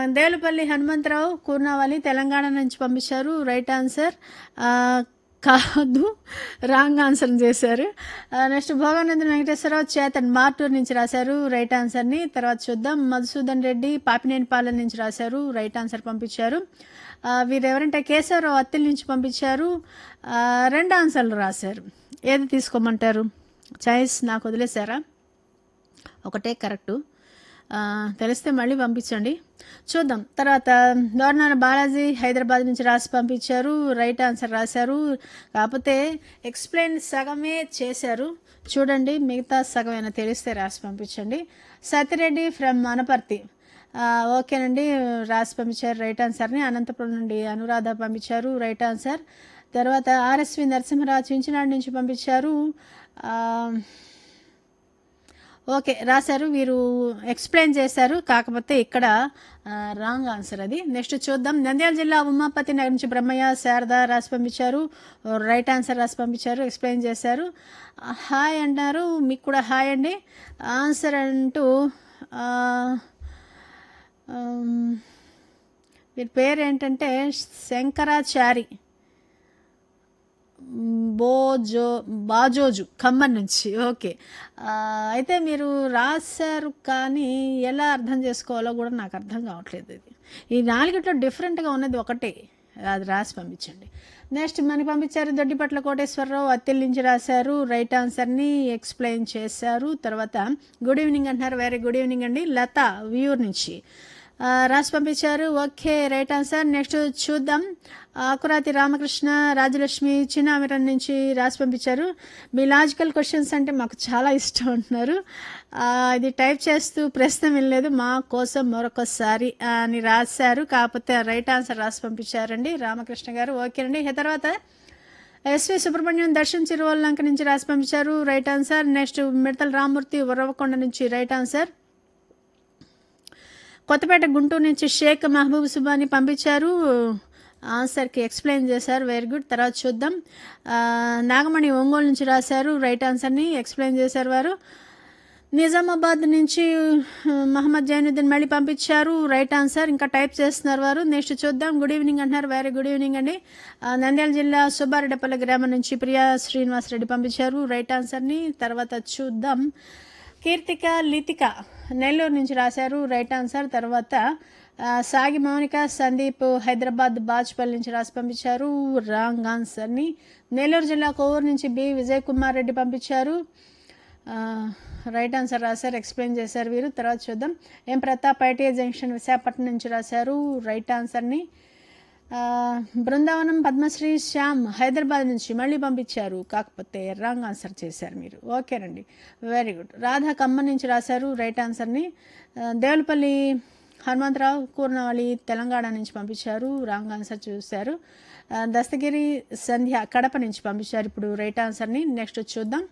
దేవులపల్లి హనుమంతరావు కూర్నావలి తెలంగాణ నుంచి పంపించారు right answer ఆ, కాదు రాంగ్ ఆన్సర్ చేశారు నెక్స్ట్ భోగానందన్ వెంకటేశ్వరరావు చేతన్ మార్టూర్ నుంచి రాశారు రైట్ ఆన్సర్ని తర్వాత చూద్దాం మధుసూదన్ రెడ్డి పాపినేనిపాలెం నుంచి రాశారు రైట్ ఆన్సర్ పంపించారు ఆ, వీరు ఎవరంటే కేశవరావు అత్తిల్ నుంచి పంపించారు ఆ, రెండు ఆన్సర్లు రాశారు ఏది తీసుకోమంటారు చాయిస్ నాకు వదిలేశారా ఒకటే కరెక్టు ఆ, తెలిస్తే మళ్ళీ పంపించండి చూద్దాం తర్వాత దోర్నాల బాలాజీ హైదరాబాద్ నుంచి రాసి పంపించారు రైట్ ఆన్సర్ రాశారు కాకపోతే ఎక్స్ప్లెయిన్ సగమే చేశారు చూడండి మిగతా సగం అయినా తెలిస్తే రాసి పంపించండి సతిరెడ్డి ఫ్రమ్ అనపర్తి ఆ, ఓకేనండి రాసి పంపించారు రైట్ ఆన్సర్ని అనంతపురం నుండి అనురాధ పంపించారు రైట్ ఆన్సర్ తర్వాత ఆర్ఎస్వి నరసింహరాజు చించినాడు నుంచి పంపించారు ఆ, ఓకే రాశారు వీరు ఎక్స్ప్లెయిన్ చేశారు కాకపోతే ఇక్కడ రాంగ్ ఆన్సర్ అది నెక్స్ట్ చూద్దాం నంద్యాల జిల్లా ఉమాపతి నగర్ నుంచి బ్రహ్మయ్య శారద రాసి పంపించారు రైట్ ఆన్సర్ రాసి పంపించారు ఎక్స్ప్లెయిన్ చేశారు హాయ్ అంటారు మీకు కూడా హాయ్ అండి ఆన్సర్ అంటూ ఆ, ఆమ్, వీరి పేరు ఏంటంటే శంకరాచారి బోజో బాజోజు ఖమ్మం నుంచి ఓకే ఆ, అయితే మీరు రాశారు కానీ ఎలా అర్థం చేసుకోవాలో కూడా నాకు అర్థం కావట్లేదు ఇది ఈ నాలుగిట్లో డిఫరెంట్గా ఉన్నది ఒకటే అది రాసి పంపించండి నెక్స్ట్ మనకి పంపించారు దొడ్డిపట్ల కోటేశ్వరరావు అత్తిల్ నుంచి రాశారు రైట్ ఆన్సర్ని ఎక్స్ప్లెయిన్ చేశారు తర్వాత గుడ్ ఈవినింగ్ అంటున్నారు వెరీ గుడ్ ఈవినింగ్ అండి లత వ్యూర్ నుంచి ఆ, రాసి పంపించారు ఓకే రైట్ ఆన్సర్ నెక్స్ట్ చూద్దాం ఆకురాతి రామకృష్ణ రాజలక్ష్మి చిన్నామిరన్ నుంచి రాసి పంపించారు మీ లాజికల్ క్వశ్చన్స్ అంటే మాకు చాలా ఇష్టం అంటున్నారు ఆ, ఇది టైప్ చేస్తూ ప్రశ్న వినలేదు మా కోసం మరొకసారి అని రాశారు కాకపోతే రైట్ ఆన్సర్ రాసి పంపించారండి రామకృష్ణ గారు ఓకేనండి ఇక తర్వాత ఎస్వి సుబ్రహ్మణ్యం దర్శన్ చిరువల్లంక నుంచి రాసి పంపించారు రైట్ ఆన్సర్ నెక్స్ట్ మిడతల రామూర్తి ఉరవకొండ నుంచి రైట్ ఆన్సర్ కొత్తపేట గుంటూరు నుంచి షేక్ మహబూబ్ సుబాని పంపించారు ఆన్సర్కి ఎక్స్ప్లెయిన్ చేశారు వెరీ గుడ్ తర్వాత చూద్దాం ఆ, నాగమణి ఒంగోలు నుంచి రాశారు రైట్ ఆన్సర్ని ఎక్స్ప్లెయిన్ చేశారు వారు నిజామాబాద్ నుంచి ఆ, మహమ్మద్ జైనుద్దీన్ మళ్ళీ పంపించారు రైట్ ఆన్సర్ ఇంకా టైప్ చేస్తున్నారు వారు నెక్స్ట్ చూద్దాం గుడ్ ఈవినింగ్ అంటున్నారు వెరీ గుడ్ ఈవినింగ్ అండి ఆ, నంద్యాల జిల్లా సుబ్బారెడ్డిపల్లి గ్రామం నుంచి ప్రియా శ్రీనివాస్ రెడ్డి పంపించారు రైట్ ఆన్సర్ని తర్వాత చూద్దాం కీర్తిక లితిక నెల్లూరు నుంచి రాశారు రైట్ ఆన్సర్ తర్వాత ఆ, సాగి మౌనిక సందీప్ హైదరాబాద్ బాజ్పల్లి నుంచి రాసి పంపించారు రాంగ్ ఆన్సర్ని నెల్లూరు జిల్లా కోవూరు నుంచి బి విజయ్ కుమార్ రెడ్డి పంపించారు ఆ, రైట్ ఆన్సర్ రాశారు ఎక్స్ప్లెయిన్ చేశారు వీరు తర్వాత చూద్దాం M Pratap ITI junction Visakhapatnam నుంచి రాశారు రైట్ ఆన్సర్ని ఆ, బృందావనం పద్మశ్రీ శ్యామ్ హైదరాబాద్ నుంచి మళ్ళీ పంపించారు కాకపోతే రాంగ్ ఆన్సర్ చేశారు మీరు ఓకేనండి వెరీ గుడ్ రాధా ఖమ్మం నుంచి రాశారు రైట్ ఆన్సర్ని ఆ, దేవులపల్లి హనుమంతరావు కూర్నవల్లి తెలంగాణ నుంచి పంపించారు రాంగ్ ఆన్సర్ చూశారు ఆ, దస్తగిరి సంధ్య కడప నుంచి పంపించారు ఇప్పుడు రైట్ ఆన్సర్ని నెక్స్ట్ చూద్దాం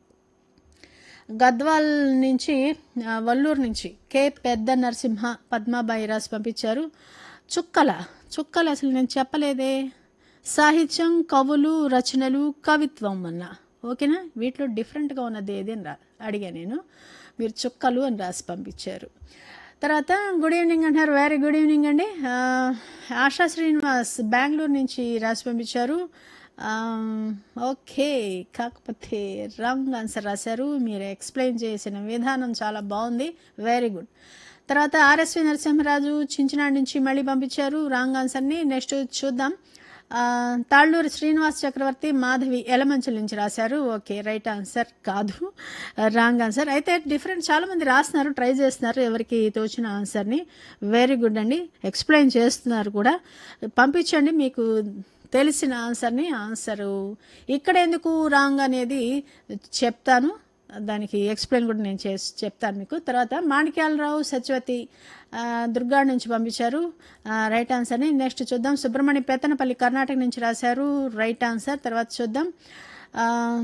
గద్వాల్ నుంచి ఆ, వల్లూరు నుంచి కే పెద్ద నరసింహ పద్మాబాయి రాసి పంపించారు చుక్కల చుక్కలు అసలు నేను చెప్పలేదే సాహిత్యం కవులు రచనలు కవిత్వం అన్న ఓకేనా వీటిలో డిఫరెంట్గా ఉన్నది ఏది అని రా అడిగా నేను మీరు చుక్కలు అని రాసి పంపించారు తర్వాత గుడ్ ఈవినింగ్ అంటున్నారు వెరీ గుడ్ ఈవినింగ్ అండి ఆ, ఆశా శ్రీనివాస్ బెంగళూరు నుంచి రాసి పంపించారు ఆమ్, ఓకే కాకపోతే రాంగ్ ఆన్సర్ రాశారు మీరు ఎక్స్ప్లెయిన్ చేసిన విధానం చాలా బాగుంది వెరీ గుడ్ తర్వాత ఆర్ఎస్వి నరసింహరాజు చించినాడు నుంచి మళ్ళీ పంపించారు రాంగ్ ఆన్సర్ని నెక్స్ట్ చూద్దాం ఆ, తాళ్ళూరు శ్రీనివాస్ చక్రవర్తి మాధవి ఎలమంచల నుంచి రాశారు ఓకే రైట్ ఆన్సర్ కాదు రాంగ్ ఆన్సర్ అయితే డిఫరెంట్ చాలామంది రాస్తున్నారు ట్రై చేస్తున్నారు ఎవరికి తోచిన ఆన్సర్ని వెరీ గుడ్ అండి ఎక్స్ప్లెయిన్ చేస్తున్నారు కూడా పంపించండి మీకు తెలిసిన ఆన్సర్ని ఆన్సరు ఇక్కడ ఎందుకు రాంగ్ అనేది చెప్తాను దానికి ఎక్స్ప్లెయిన్ కూడా నేను చేసి చెప్తాను మీకు తర్వాత మాణిక్యాలరావు సత్యవతి ఆ, దుర్గాడ్ నుంచి పంపించారు ఆ, రైట్ ఆన్సర్ని నెక్స్ట్ చూద్దాం సుబ్రహ్మణ్య పెత్తనపల్లి కర్ణాటక నుంచి రాశారు రైట్ ఆన్సర్ తర్వాత చూద్దాం ఆ,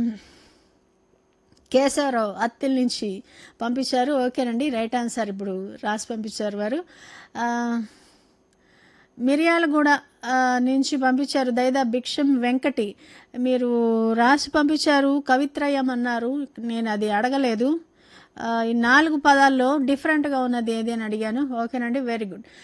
కేశవరావు అత్తిల్ నుంచి పంపించారు ఓకేనండి రైట్ ఆన్సర్ ఇప్పుడు రాసి పంపించారు వారు ఆ, మిర్యాలగూడ ఆ, నుంచి పంపించారు దైదా భిక్షం వెంకటి మీరు రాసి పంపించారు కవిత్రయం అన్నారు నేను అది అడగలేదు ఆ, ఈ నాలుగు పదాల్లో డిఫరెంట్గా ఉన్నది ఏది అని అడిగాను ఓకేనండి వెరీ గుడ్